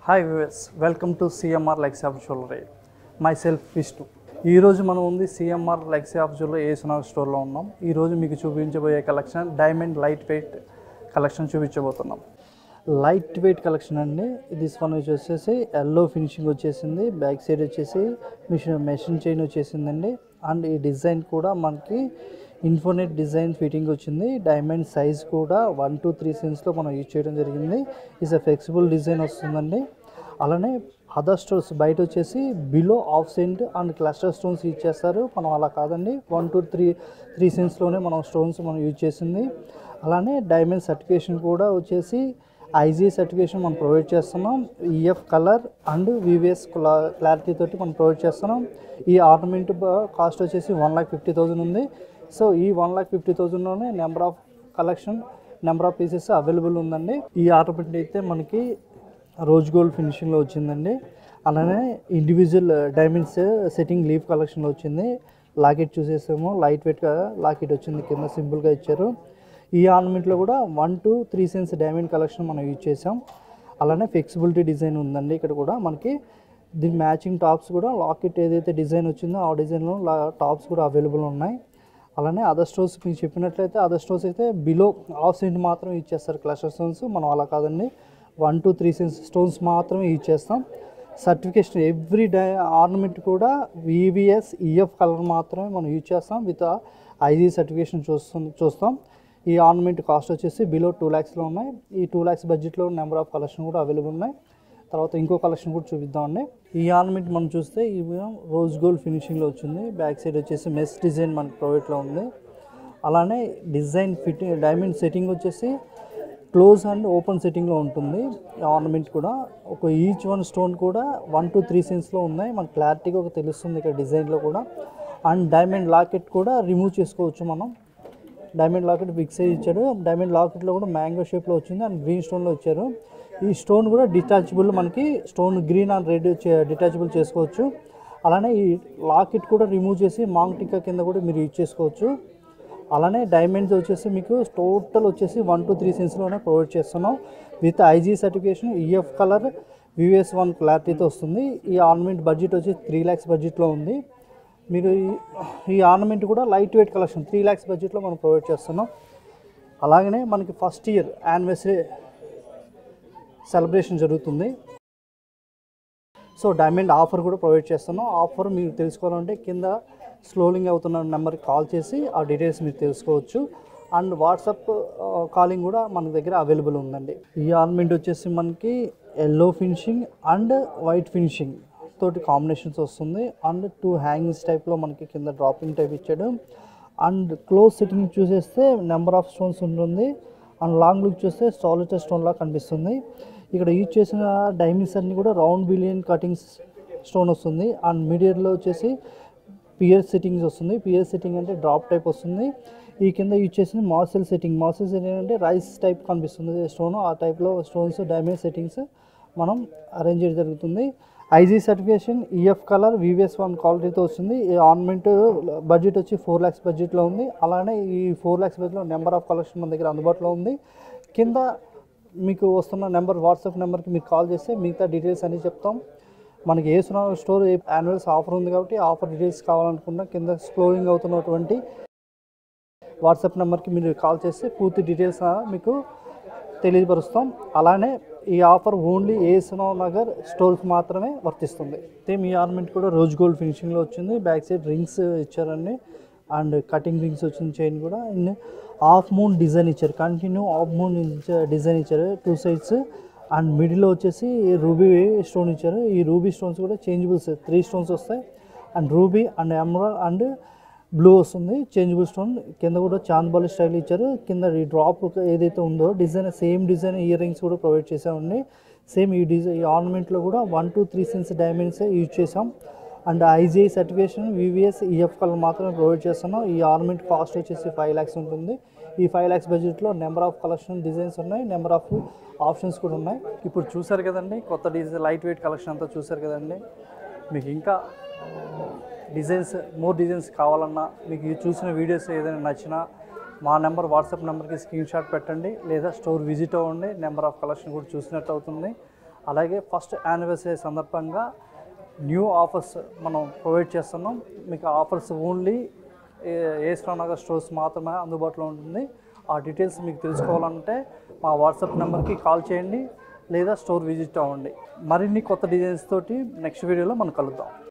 hi viewers welcome to CMR lex of jewellery myself Vishnu ఈరోజు మనం ఉంది CMR lex of jewellery ఏసునాగ్ స్టోర్లో ఉన్నాం ఈరోజు మీకు చూపించబోయే collection diamond lightweight collection చూపించబోతున్నాం లైట్ వెయిట్ కలెక్షన్ అండి దిస్ వన్ వచ్చేసి ఎల్లో ఫినిషింగ్ వచ్చేసింది బ్యాక్ సైడ్ వచ్చేసి మిషన్ మెషిన్ చైన్ వచ్చేసిందండి అండ్ ఈ డిజైన్ కూడా మనకి ఇన్ఫోనెట్ డిజైన్ ఫిట్టింగ్ వచ్చింది డైమండ్ సైజ్ కూడా వన్ టు త్రీ సెన్స్లో మనం యూజ్ చేయడం జరిగింది ఇస్ అ ఫ్లెక్సిబుల్ డిజైన్ వస్తుందండి అలానే అదర్ స్టోన్స్ బయట వచ్చేసి below half cent and cluster stones use చేస్తారు మనం అలా కాదండి వన్ టు త్రీ త్రీ సెన్స్లోనే మనం స్టోన్స్ మనం యూజ్ చేసింది అలానే డైమండ్ సర్టిఫికేషన్ కూడా వచ్చేసి ఐజీ సర్టిఫికేషన్ మనం ప్రొవైడ్ చేస్తున్నాం EF colour and VVS clarity తోటి మనం ప్రొవైడ్ చేస్తున్నాం ఈ ఆర్నమెంట్ కాస్ట్ వచ్చేసి వన్ లాక్ ఫిఫ్టీ థౌజండ్ ఉంది సో ఈ వన్ లాక్ ఫిఫ్టీ థౌజండ్లోనే number of collection number of pieces available ఉందండి ఈ ఆర్నమెంట్ అయితే మనకి రోజ్ గోల్డ్ ఫినిషింగ్లో వచ్చిందండి అలానే ఇండివిజువల్ డైమండ్స్ సెట్టింగ్ లీఫ్ కలెక్షన్లో వచ్చింది లాకెట్ చూసేసాము లైట్ వెయిట్గా లాకెట్ వచ్చింది కింద సింపుల్గా ఇచ్చారు ఈ ఆర్నమెంట్లో కూడా one two three cents diamond collection మనం యూజ్ చేసాం అలానే ఫ్లెక్సిబిలిటీ డిజైన్ ఉందండి ఇక్కడ కూడా మనకి దీని మ్యాచింగ్ టాప్స్ కూడా లాకెట్ ఏదైతే డిజైన్ వచ్చిందో ఆ డిజైన్లో టాప్స్ కూడా అవైలబుల్ ఉన్నాయి అలానే అదర్ స్టోర్స్ మీకు చెప్పినట్లయితే అదర్ స్టోర్స్ అయితే బిలో హాఫ్ సెంట్ మాత్రం యూజ్ చేస్తారు క్లస్టర్ స్టోన్స్ మనం అలా కాదండి one two three cents stones మాత్రమే యూజ్ చేస్తాం సర్టిఫికేషన్ ఎవ్రీ డై ఆర్నమెంట్ కూడా వివిఎస్ ఈఎఫ్ కలర్ మాత్రమే మనం యూజ్ చేస్తాం విత్ ఐజీ సర్టిఫికేషన్ చూస్తాం చూస్తాం ఈ ఆర్నమెంట్ కాస్ట్ వచ్చేసి బిలో టూ ల్యాక్స్లో ఉన్నాయి ఈ టూ ల్యాక్స్ బడ్జెట్లో నెంబర్ ఆఫ్ కలెక్షన్ కూడా అవైలబుల్ ఉన్నాయి తర్వాత ఇంకో కలెక్షన్ కూడా చూపిద్దామండి ఈ ఆర్నమెంట్ మనం చూస్తే ఇవి రోజ్ గోల్డ్ ఫినిషింగ్లో వచ్చింది బ్యాక్ సైడ్ వచ్చేసి మెస్ డిజైన్ మనకి ప్రైవేట్లో ఉంది అలానే డిజైన్ ఫిట్టింగ్ డైమండ్ సెట్టింగ్ వచ్చేసి క్లోజ్ అండ్ ఓపెన్ సెట్టింగ్లో ఉంటుంది ఆర్నమెంట్ కూడా ఒక ఈచ్ వన్ స్టోన్ కూడా వన్ టు త్రీ సెన్స్లో ఉన్నాయి మనకు క్లారిటీగా ఒక తెలుస్తుంది ఇక్కడ డిజైన్లో కూడా అండ్ డైమండ్ లాకెట్ కూడా రిమూవ్ చేసుకోవచ్చు మనం డైమండ్ లాకెట్ బిగ్ సైజ్ ఇచ్చాడు డైమండ్ లాకెట్లో కూడా మ్యాంగో షేప్లో వచ్చింది అండ్ గ్రీన్ స్టోన్లో ఇచ్చారు ఈ స్టోన్ కూడా డిటాచబుల్ మనకి stone green and red detachable చేసుకోవచ్చు అలానే ఈ లాకెట్ కూడా రిమూవ్ చేసి మాంగ్ టిక్కా కింద కూడా మీరు యూజ్ చేసుకోవచ్చు అలానే డైమండ్స్ వచ్చేసి మీకు టోటల్ వచ్చేసి వన్ టు త్రీ సెన్స్లోనే ప్రొవైడ్ చేస్తున్నాం with IG certification EF colour VVS one క్లారిటీతో వస్తుంది ఈ ఆర్నమెంట్ బడ్జెట్ వచ్చి త్రీ ల్యాక్స్ బడ్జెట్లో ఉంది మీరు ఈ- ఈ ఆర్నమెంట్ కూడా lightweight collection three lakhs బడ్జెట్లో మనం ప్రొవైడ్ చేస్తున్నాం అలాగనే మనకి ఫస్ట్ ఇయర్ యానివర్సరీ సెలబ్రేషన్ జరుగుతుంది సో డైమండ్ ఆఫర్ కూడా ప్రొవైడ్ చేస్తున్నాం ఆఫర్ మీరు తెలుసుకోవాలంటే కింద స్లోలింగ్ అవుతున్న నెంబర్కి కాల్ చేసి ఆ డీటెయిల్స్ మీరు తెలుసుకోవచ్చు అండ్ వాట్సాప్ కాలింగ్ కూడా మన దగ్గర అవైలబుల్ ఉందండి ఈ ఆర్నమెంట్ వచ్చేసి మనకి yellow finishing and white finishing తోటి కాంబినేషన్స్ వస్తుంది అండ్ టూ హ్యాంగింగ్స్ టైప్లో మనకి కింద డ్రాపింగ్ టైప్ ఇచ్చాడు అండ్ క్లోజ్ సిట్టింగ్ చూసేస్తే నెంబర్ ఆఫ్ స్టోన్స్ ఉంటుంది అండ్ లాంగ్ లుక్ చూస్తే సాలిటర్ స్టోన్ లా కనిపిస్తుంది ఇక్కడ యూజ్ చేసిన డైమండ్స్ అన్ని కూడా రౌండ్ బిలియన్ కటింగ్స్ స్టోన్ వస్తుంది అండ్ మీడియర్లో వచ్చేసి పియర్ సెట్టింగ్స్ వస్తుంది పియర్ సెట్టింగ్ అంటే డ్రాప్ టైప్ వస్తుంది ఈ కింద యూజ్ చేసిన మార్సెల్ సెట్టింగ్ మార్సెల్ సెట్టింగ్ అంటే రైస్ టైప్ కనిపిస్తుంది స్టోన్ ఆ టైప్లో స్టోన్స్ డైమండ్ సెట్టింగ్స్ మనం అరేంజ్ చేయడం జరుగుతుంది IG certification EF colour VVS one క్వాలిటీతో వస్తుంది ఈ ఆర్నమెంట్ బడ్జెట్ వచ్చి ఫోర్ ల్యాక్స్ బడ్జెట్లో ఉంది అలానే ఈ ఫోర్ ల్యాక్స్ బడ్జెట్లో నెంబర్ ఆఫ్ కలెక్షన్ మన దగ్గర అందుబాటులో ఉంది కింద మీకు వస్తున్న నెంబర్ వాట్సాప్ నెంబర్కి మీరు కాల్ చేస్తే మిగతా డీటెయిల్స్ అన్నీ చెప్తాం మనకి ఏ సునా స్టోర్ యాన్యువల్స్ ఆఫర్ ఉంది కాబట్టి ఆఫర్ డీటెయిల్స్ కావాలనుకున్నా కింద స్క్రోలింగ్ అవుతున్నటువంటి వాట్సాప్ నెంబర్కి మీరు కాల్ చేస్తే పూర్తి డీటెయిల్స్ ఆ మీకు తెలియపరుస్తాం అలానే ఈ ఆఫర్ ఓన్లీ ఏసునో నగర్ స్టోర్కి మాత్రమే వర్తిస్తుంది సేమ్ ఈ ఆర్నమెంట్ కూడా రోజ్ గోల్డ్ ఫినిషింగ్లో వచ్చింది బ్యాక్ సైడ్ రింగ్స్ ఇచ్చారండి అండ్ కటింగ్ రింగ్స్ వచ్చిన చైన్ కూడా అండ్ హాఫ్ మూన్ డిజైన్ ఇచ్చారు కంటిన్యూ హాఫ్ మూన్ డిజైన్ ఇచ్చారు టూ సైడ్స్ అండ్ మిడిల్లో వచ్చేసి రూబీ స్టోన్ ఇచ్చారు ఈ రూబీ స్టోన్స్ కూడా చేంజబుల్స్ త్రీ స్టోన్స్ వస్తాయి and ruby and emerald and blue వస్తుంది చేంజబుల్ స్టోన్ కింద కూడా చాంద్బాలి స్టైల్ ఇచ్చారు కింద ఈ డ్రాప్ ఏదైతే ఉందో design same design earrings కూడా ప్రొవైడ్ చేసామండి సేమ్ ఈ డిజైన్ ఈ ఆర్నమెంట్లో కూడా one two three cents diamonds use చేసాం and IGI certification VVS EF colour మాత్రమే ప్రొవైడ్ చేస్తున్నాం ఈ ఆర్నమెంట్ కాస్ట్ వచ్చేసి ఫైవ్ ల్యాక్స్ ఉంటుంది ఈ ఫైవ్ ల్యాక్స్ బడ్జెట్లో నెంబర్ ఆఫ్ కలెక్షన్ డిజైన్స్ ఉన్నాయి నెంబర్ ఆఫ్ ఆప్షన్స్ కూడా ఉన్నాయి ఇప్పుడు చూసారు కదండి కొత్త డిజైన్ లైట్ వెయిట్ కలెక్షన్ అంతా చూసారు కదండి మీకు ఇంకా డిజైన్స్ మోర్ డిజైన్స్ కావాలన్నా మీకు ఈ చూసిన వీడియోస్ ఏదైనా నచ్చినా మా నెంబర్ వాట్సాప్ నెంబర్కి స్క్రీన్ షాట్ పెట్టండి లేదా స్టోర్ విజిట్ అవ్వండి నెంబర్ ఆఫ్ కలెక్షన్ కూడా చూసినట్టు అవుతుంది అలాగే ఫస్ట్ యానివర్సరీ సందర్భంగా న్యూ ఆఫర్స్ మనం ప్రొవైడ్ చేస్తున్నాం మీకు offers only A S Rao Nagar stores మాత్రమే అందుబాటులో ఉంటుంది ఆ డీటెయిల్స్ మీకు తెలుసుకోవాలంటే మా వాట్సాప్ నెంబర్కి కాల్ చేయండి లేదా స్టోర్ విజిట్ అవ్వండి మరిన్ని కొత్త డిజైన్స్ తోటి నెక్స్ట్ వీడియోలో మనం కలుద్దాం